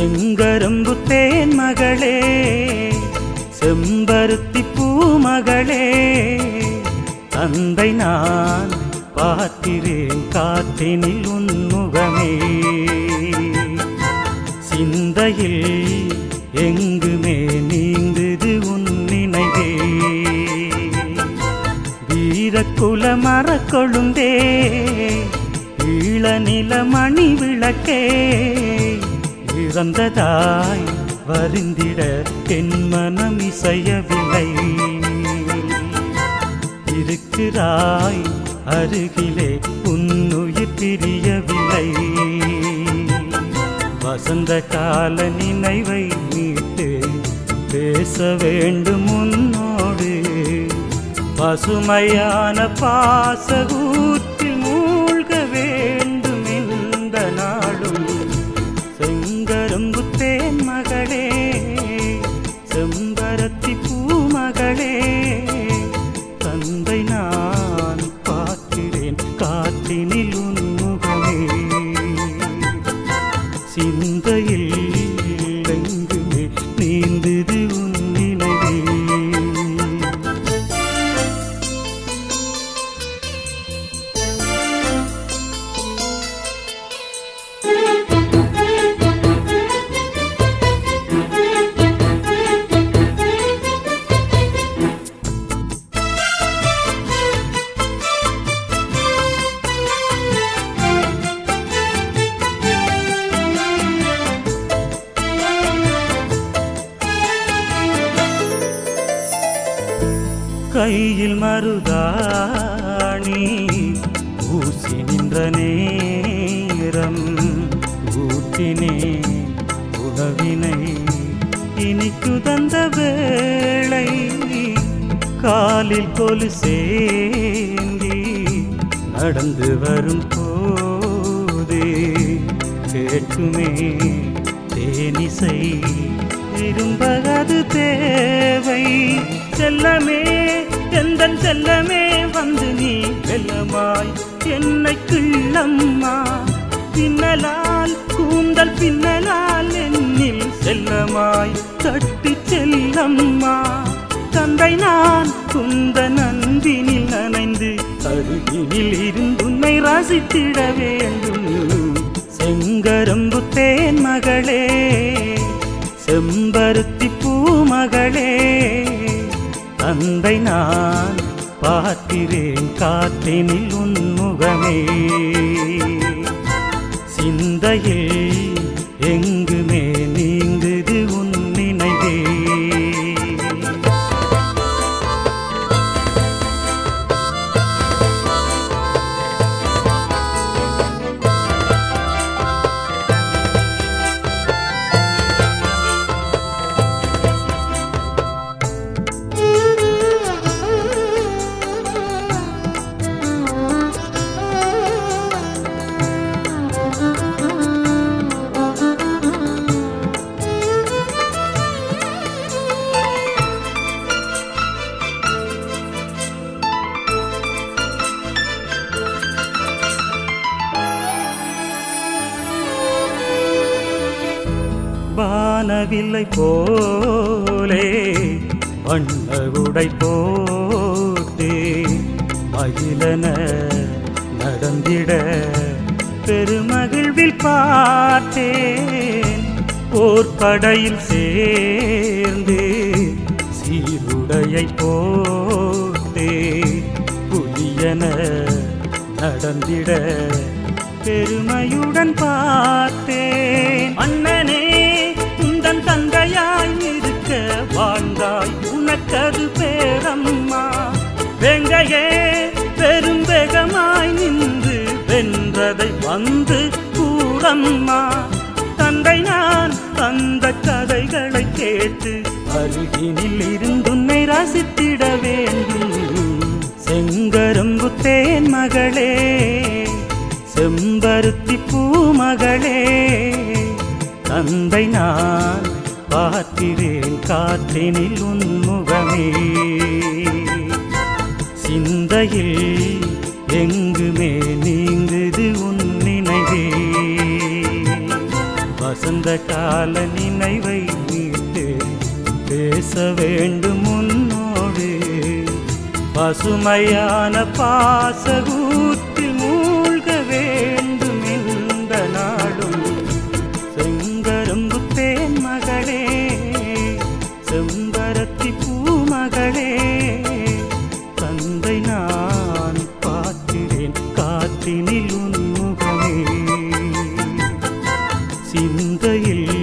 செங்கரும்பு தேன் மகளே செம்பருத்தி பூமகளே தந்தை நான் பார்க்கிறேன் காற்றினில் உன்முகமே சிந்தையில் எங்குமே நீங்குது உன் நினைவே வீரக்குல மரக்கொழுந்தே ஈழநில மணி விளக்கே இறந்ததாய் வருந்திட என் மனம் இசையவில்லை இருக்கிறாய் அருகிலே உன்னுயிர் பிரியவில்லை வசந்த கால நினைவை மீட்டு பேச வேண்டும் உன்னோடு பசுமையான பாசகூற்றில் மூழ்க வேண்டும் இந்த நாளும் செங்கரும்பு தேன் மகளே செம்பரத்தி பூமகளே தந்தை நான் பார்க்கிறேன் காற்றினில் உன்முகமே சிந்தையில் எங்குமே நீந்தது உன் நினைவே கையில் மருதாணி ஊசி நின்ற நேரம் ஊட்டினே உணவினை இனிக்கு தந்த வேளை காலில் கொலு சேந்தி நடந்து வரும் போதே கேட்குமே தேனிசை விரும்பகது தேவை செல்லமே எந்தன் செல்லமே வந்து நீ வெல்லமாய் என்னை கிள்ளம்மா பின்னலால் கூந்தல் பின்னலால் என்னில் செல்லமாய் தட்டி செல்லம்மா தந்தை நான் குந்த நன்பினில் நனைந்து அருகினில் இருந்துன்னை ரசித்திட வேண்டும் செங்கரும்பு தேன் மகளே செம்பருத்தி பூமகளே தந்தை நான் பார்க்கிறேன் காற்றினில் உன்முகமே சிந்தையில் எங்குமே நீங்குது உன் நினைவே வானவில்லை போலே வண்ண உடை போட்டே மகிழன நடந்திட பெருமகிழ்வில் பார்த்தேன் போர்ப்படையில் சேர்ந்து சீருடையை போட்டே புலியன நடந்திட பெருமையுடன் பார்த்தேன் அண்ணனே உந்தன் தந்தையாய் இருக்க வாழ்ந்தாய் உனக்கது பேரம்மா வெங்கையே பெரும் வேகமாய் நின்று வென்றதை வந்து கூறம்மா தந்தை நான் தந்த கதைகளை கேட்டு அருகினில் இருந்துன்னை ரசித்திட வேண்டும் செங்கரும்பு தேன் மகளே செம்பருத்தி பூமகளே தந்தை நான் பார்க்கிறேன் காற்றினில் உன்முகமே சிந்தையில் எங்குமே நீங்குது உன் நினைவே வசந்த கால நினைவை மீட்டு பேச வேண்டும் உன்னோடு பசுமையான பாசகூத்தில் மூழ்க வேண்டும் இந்த நாளும் செங்கரும்பு தேன் மகளே செம்பரத்தி பூமகளே தந்தை நான் பார்க்கிறேன் காற்றினில் உன்முகமே சிந்தையில்